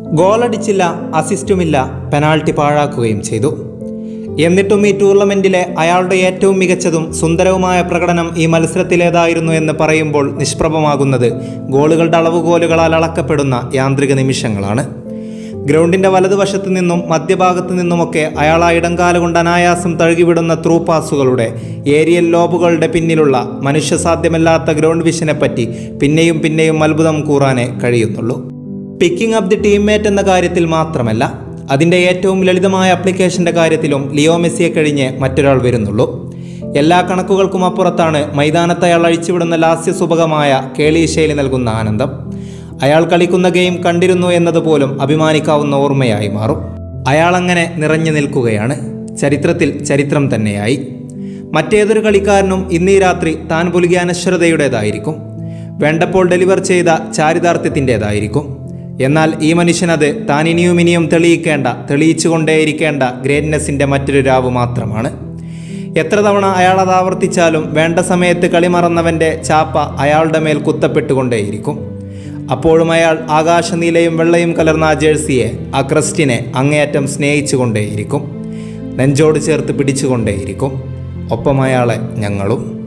ഗോളടിച്ചില്ല അസിസ്റ്റുമില്ല penalty പാഴാക്കുകയും ചെയ്തു എന്നിട്ടും ഈ ടൂർണമെന്റിലെ അയാളുടെ ഏറ്റവും മികച്ചതും സുന്ദരവുമായ പ്രകടനം ഈ മത്സരത്തിലേതായിരുന്നു എന്ന് പറയുമ്പോൾ നിഷ്പ്രഭമാകുന്നത് ഗോളുകളുടെ അളവുകോലുകളാൽ അളക്കപ്പെടുന്ന യാന്ത്രിക നിമിഷങ്ങളാണ് ഗ്രൗണ്ടിന്റെ വലതുവശത്ത് നിന്നും മധ്യഭാഗത്ത് നിന്നുമൊക്കെ അയാൾ ആ ഇടംകാല കൊണ്ട് അനായാസം തഴുകിവിടുന്ന ത്രൂ പാസുകളുടെ ഏരിയൽ ലോബുകളുടെ പിന്നിലുള്ള മനുഷ്യസാധ്യമല്ലാത്ത ഗ്രൗണ്ട് വിഷനെ പറ്റി പിന്നെയും പിന്നെയും അത്ഭുതം കൂറാനേ കഴിയുന്നുള്ളൂ പിക്കിംഗ് അപ്പ് ദി ടീംമേറ്റ് എന്ന കാര്യത്തിൽ മാത്രമല്ല അതിൻ്റെ ഏറ്റവും ലളിതമായ അപ്ലിക്കേഷൻ്റെ കാര്യത്തിലും ലിയോ മെസ്സിയെ കഴിഞ്ഞ് മറ്റൊരാൾ വരുന്നുള്ളൂ എല്ലാ കണക്കുകൾക്കും അപ്പുറത്താണ് മൈതാനത്ത് അയാൾ അഴിച്ചുവിടുന്ന ലാസ്യസുഭകമായ കേളീശൈലി നൽകുന്ന ആനന്ദം അയാൾ കളിക്കുന്ന ഗെയിം കണ്ടിരുന്നു എന്നതുപോലും അഭിമാനിക്കാവുന്ന ഓർമ്മയായി മാറും അയാൾ അങ്ങനെ നിറഞ്ഞു നിൽക്കുകയാണ് ചരിത്രത്തിൽ ചരിത്രം തന്നെയായി മറ്റേതൊരു കളിക്കാരനും ഇന്നീ രാത്രി താൻ പുലുകിയ അനശ്വരതയുടേതായിരിക്കും വേണ്ടപ്പോൾ ഡെലിവർ ചെയ്ത ചാരിതാർത്ഥ്യത്തിൻ്റെതായിരിക്കും എന്നാൽ ഈ മനുഷ്യനത് താൻ ഇനിയും ഇനിയും തെളിയിക്കേണ്ട തെളിയിച്ചുകൊണ്ടേയിരിക്കേണ്ട ഗ്രേറ്റ്നെസ്സിൻ്റെ മറ്റൊരു രാവ് മാത്രമാണ് എത്ര തവണ അയാൾ അത് ആവർത്തിച്ചാലും വേണ്ട സമയത്ത് കളി മറന്നവൻ്റെ ചാപ്പ അയാളുടെ മേൽ കുത്തപ്പെട്ടുകൊണ്ടേയിരിക്കും അപ്പോഴും അയാൾ ആകാശനീലയും വെള്ളയും കലർന്ന ആ ജേഴ്സിയെ ആ ക്രസ്റ്റിനെ അങ്ങേയറ്റം സ്നേഹിച്ചുകൊണ്ടേയിരിക്കും നെഞ്ചോട് ചേർത്ത് പിടിച്ചുകൊണ്ടേയിരിക്കും ഒപ്പം അയാളെ ഞങ്ങളും